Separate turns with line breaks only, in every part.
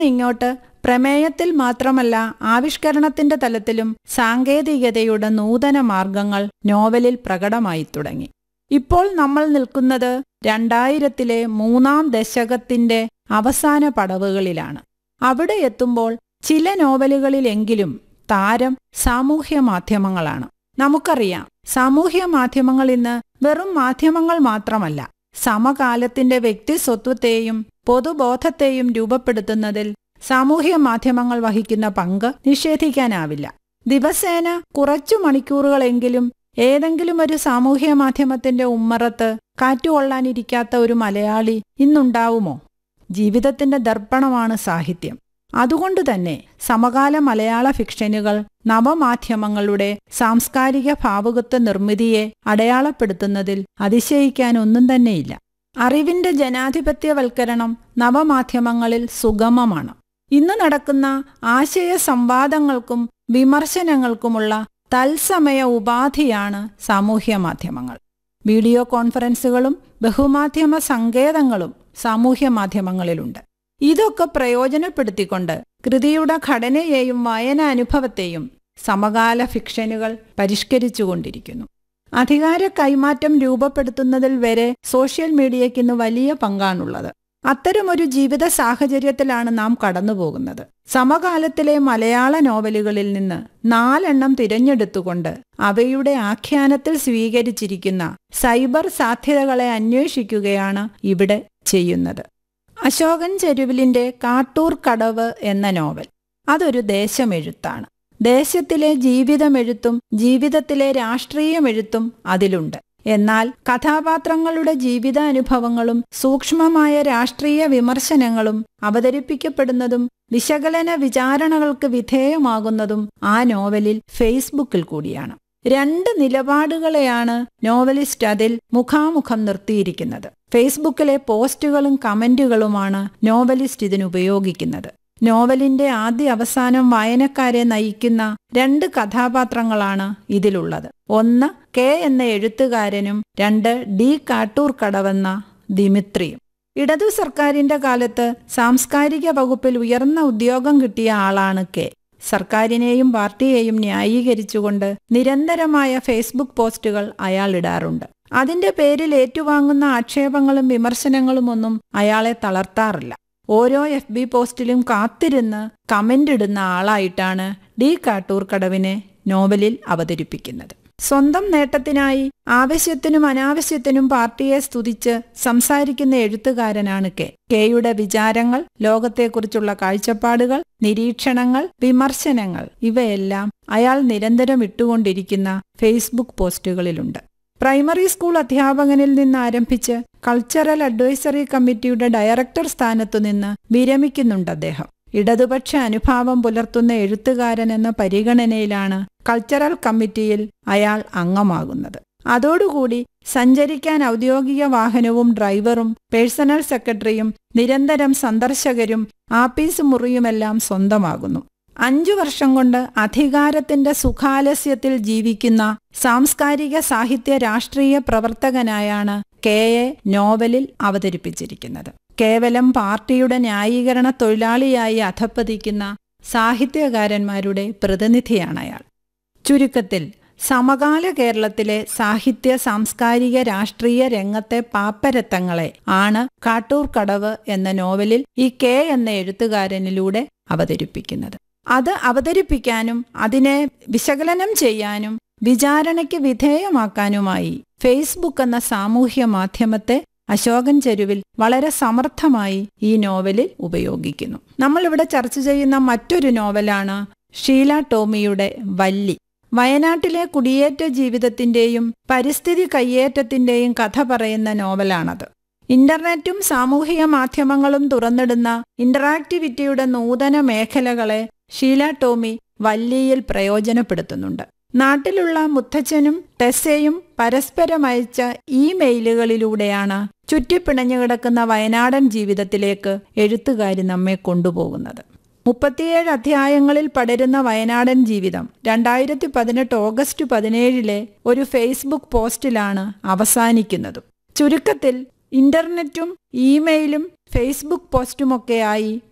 ഇങ്ങോട്ട് പ്രമേയത്തിൽ മാത്രമല്ല ആവിഷ്കരണത്തിന്റെ തലത്തിലും സാങ്കേതികതയുടെ നൂതന മാർഗങ്ങൾ നോവലിൽ പ്രകടമായി തുടങ്ങി ഇപ്പോൾ നമ്മൾ നിൽക്കുന്നത് രണ്ടായിരത്തിലെ മൂന്നാം ദശകത്തിന്റെ അവസാന പടവുകളിലാണ് അവിടെ എത്തുമ്പോൾ ചില നോവലുകളിലെങ്കിലും താരം സാമൂഹ്യ മാധ്യമങ്ങളാണ് നമുക്കറിയാം സാമൂഹ്യ മാധ്യമങ്ങൾ ഇന്ന് വെറും മാധ്യമങ്ങൾ മാത്രമല്ല സമകാലത്തിന്റെ വ്യക്തിസ്വത്വത്തെയും പൊതുബോധത്തെയും രൂപപ്പെടുത്തുന്നതിൽ സാമൂഹ്യ മാധ്യമങ്ങൾ വഹിക്കുന്ന പങ്ക് നിഷേധിക്കാനാവില്ല ദിവസേന കുറച്ചു മണിക്കൂറുകളെങ്കിലും ഏതെങ്കിലും ഒരു സാമൂഹ്യ മാധ്യമത്തിന്റെ ഉമ്മറത്ത് കാറ്റുകൊള്ളാനിരിക്കാത്ത ഒരു മലയാളി ഇന്നുണ്ടാവുമോ ജീവിതത്തിന്റെ ദർപ്പണമാണ് സാഹിത്യം അതുകൊണ്ട് തന്നെ സമകാല മലയാള ഫിക്ഷനുകൾ നവമാധ്യമങ്ങളുടെ സാംസ്കാരിക ഭാവുകത്വ നിർമ്മിതിയെ അടയാളപ്പെടുത്തുന്നതിൽ അതിശയിക്കാനൊന്നും തന്നെയില്ല അറിവിന്റെ ജനാധിപത്യവൽക്കരണം നവമാധ്യമങ്ങളിൽ സുഗമമാണ് ഇന്ന് നടക്കുന്ന ആശയ സംവാദങ്ങൾക്കും വിമർശനങ്ങൾക്കുമുള്ള തത്സമയ ഉപാധിയാണ് സാമൂഹ്യ മാധ്യമങ്ങൾ വീഡിയോ കോൺഫറൻസുകളും ബഹുമാധ്യമ സങ്കേതങ്ങളും സാമൂഹ്യ മാധ്യമങ്ങളിലുണ്ട് ഇതൊക്കെ പ്രയോജനപ്പെടുത്തിക്കൊണ്ട് കൃതിയുടെ ഘടനയെയും വായനാനുഭവത്തെയും സമകാല ഫിക്ഷനുകൾ പരിഷ്കരിച്ചുകൊണ്ടിരിക്കുന്നു അധികാര കൈമാറ്റം രൂപപ്പെടുത്തുന്നതിൽ വരെ സോഷ്യൽ മീഡിയയ്ക്കിന്ന് വലിയ പങ്കാണുള്ളത് അത്തരമൊരു ജീവിത സാഹചര്യത്തിലാണ് നാം കടന്നുപോകുന്നത് സമകാലത്തിലെ മലയാള നോവലുകളിൽ നിന്ന് നാലെണ്ണം തിരഞ്ഞെടുത്തുകൊണ്ട് അവയുടെ ആഖ്യാനത്തിൽ സ്വീകരിച്ചിരിക്കുന്ന സൈബർ സാധ്യതകളെ അന്വേഷിക്കുകയാണ് ഇവിടെ ചെയ്യുന്നത് അശോകൻ ചെരുവിലിന്റെ കാട്ടൂർ കടവ് എന്ന നോവൽ അതൊരു ദേശമെഴുത്താണ് ദേശത്തിലെ ജീവിതമെഴുത്തും ജീവിതത്തിലെ രാഷ്ട്രീയമെഴുത്തും അതിലുണ്ട് എന്നാൽ കഥാപാത്രങ്ങളുടെ ജീവിതാനുഭവങ്ങളും സൂക്ഷ്മമായ രാഷ്ട്രീയ വിമർശനങ്ങളും അവതരിപ്പിക്കപ്പെടുന്നതും വിശകലന വിചാരണകൾക്ക് വിധേയമാകുന്നതും ആ നോവലിൽ ഫേസ്ബുക്കിൽ കൂടിയാണ് രണ്ട് നിലപാടുകളെയാണ് നോവലിസ്റ്റ് അതിൽ മുഖാമുഖം നിർത്തിയിരിക്കുന്നത് ഫേസ്ബുക്കിലെ പോസ്റ്റുകളും കമന്റുകളുമാണ് നോവലിസ്റ്റ് ഇതിനുപയോഗിക്കുന്നത് നോവലിന്റെ ആദ്യ അവസാനം വായനക്കാരെ നയിക്കുന്ന രണ്ട് കഥാപാത്രങ്ങളാണ് ഇതിലുള്ളത് ഒന്ന് കെ എന്ന എഴുത്തുകാരനും രണ്ട് ഡി കാട്ടൂർ കടവെന്ന ദിമിത്രിയും ഇടതു സർക്കാരിന്റെ കാലത്ത് സാംസ്കാരിക വകുപ്പിൽ ഉയർന്ന ഉദ്യോഗം കിട്ടിയ ആളാണ് കെ സർക്കാരിനെയും പാർട്ടിയെയും ന്യായീകരിച്ചുകൊണ്ട് നിരന്തരമായ ഫേസ്ബുക്ക് പോസ്റ്റുകൾ അയാൾ ഇടാറുണ്ട് അതിന്റെ പേരിൽ ഏറ്റുവാങ്ങുന്ന ആക്ഷേപങ്ങളും വിമർശനങ്ങളും ഒന്നും അയാളെ തളർത്താറില്ല ഓരോ എഫ് ബി പോസ്റ്റിലും കാത്തിരുന്ന് കമന്റ് ഇടുന്ന ആളായിട്ടാണ് ഡി കാട്ടൂർ കടവിനെ നോവലിൽ അവതരിപ്പിക്കുന്നത് സ്വന്തം നേട്ടത്തിനായി ആവശ്യത്തിനും അനാവശ്യത്തിനും പാർട്ടിയെ സ്തുതിച്ച് സംസാരിക്കുന്ന എഴുത്തുകാരനാണ് കെ കെയുടെ വിചാരങ്ങൾ ലോകത്തെക്കുറിച്ചുള്ള കാഴ്ചപ്പാടുകൾ നിരീക്ഷണങ്ങൾ വിമർശനങ്ങൾ ഇവയെല്ലാം അയാൾ നിരന്തരം ഇട്ടുകൊണ്ടിരിക്കുന്ന ഫേസ്ബുക്ക് പോസ്റ്റുകളിലുണ്ട് പ്രൈമറി സ്കൂൾ അധ്യാപകനിൽ നിന്ന് ആരംഭിച്ച് കൾച്ചറൽ അഡ്വൈസറി കമ്മിറ്റിയുടെ ഡയറക്ടർ സ്ഥാനത്തു നിന്ന് വിരമിക്കുന്നുണ്ട് അദ്ദേഹം ഇടതുപക്ഷ അനുഭാവം പുലർത്തുന്ന എഴുത്തുകാരൻ എന്ന പരിഗണനയിലാണ് കൾച്ചറൽ കമ്മിറ്റിയിൽ അയാൾ അംഗമാകുന്നത് അതോടുകൂടി സഞ്ചരിക്കാൻ ഔദ്യോഗിക വാഹനവും ഡ്രൈവറും പേഴ്സണൽ സെക്രട്ടറിയും നിരന്തരം സന്ദർശകരും ആപ്പീസ് മുറിയുമെല്ലാം സ്വന്തമാകുന്നു അഞ്ചു വർഷം കൊണ്ട് അധികാരത്തിന്റെ സുഖാലസ്യത്തിൽ ജീവിക്കുന്ന സാംസ്കാരിക സാഹിത്യ രാഷ്ട്രീയ പ്രവർത്തകനായാണ് കെ എ നോവലിൽ അവതരിപ്പിച്ചിരിക്കുന്നത് കേവലം പാർട്ടിയുടെ ന്യായീകരണ തൊഴിലാളിയായി അധപ്പതിക്കുന്ന സാഹിത്യകാരന്മാരുടെ പ്രതിനിധിയാണ് അയാൾ ചുരുക്കത്തിൽ സമകാല കേരളത്തിലെ സാഹിത്യ സാംസ്കാരിക രാഷ്ട്രീയ രംഗത്തെ പാപ്പരത്തങ്ങളെ ആണ് കാട്ടൂർ കടവ് എന്ന നോവലിൽ ഈ കെ എന്ന എഴുത്തുകാരനിലൂടെ അവതരിപ്പിക്കുന്നത് അത് അവതരിപ്പിക്കാനും അതിനെ വിശകലനം ചെയ്യാനും വിചാരണയ്ക്ക് വിധേയമാക്കാനുമായി ഫേസ്ബുക്ക് എന്ന സാമൂഹ്യ മാധ്യമത്തെ അശോകൻ ചെരുവിൽ വളരെ സമർത്ഥമായി ഈ നോവലിൽ ഉപയോഗിക്കുന്നു നമ്മളിവിടെ ചർച്ച ചെയ്യുന്ന മറ്റൊരു നോവലാണ് ഷീല ടോമിയുടെ വല്ലി വയനാട്ടിലെ കുടിയേറ്റ ജീവിതത്തിന്റെയും പരിസ്ഥിതി കയ്യേറ്റത്തിന്റെയും കഥ പറയുന്ന നോവലാണത് ഇന്റർനെറ്റും സാമൂഹിക മാധ്യമങ്ങളും തുറന്നിടുന്ന ഇന്ററാക്ടിവിറ്റിയുടെ നൂതന മേഖലകളെ ഷീല ടോമി വല്ലിയിൽ പ്രയോജനപ്പെടുത്തുന്നുണ്ട് നാട്ടിലുള്ള മുത്തച്ഛനും ടെസ്സയും പരസ്പരം അയച്ച ഇമെയിലുകളിലൂടെയാണ് ചുറ്റിപ്പിണഞ്ഞു കിടക്കുന്ന വയനാടൻ ജീവിതത്തിലേക്ക് എഴുത്തുകാരി നമ്മെ കൊണ്ടുപോകുന്നത് മുപ്പത്തിയേഴ് അധ്യായങ്ങളിൽ പടരുന്ന വയനാടൻ ജീവിതം രണ്ടായിരത്തി പതിനെട്ട് ഓഗസ്റ്റ് പതിനേഴിലെ ഒരു ഫേസ്ബുക്ക് പോസ്റ്റിലാണ് അവസാനിക്കുന്നതും ചുരുക്കത്തിൽ ഇന്റർനെറ്റും ഇമെയിലും ഫേസ്ബുക്ക് പോസ്റ്റുമൊക്കെയായി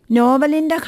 നോവലിന്റെ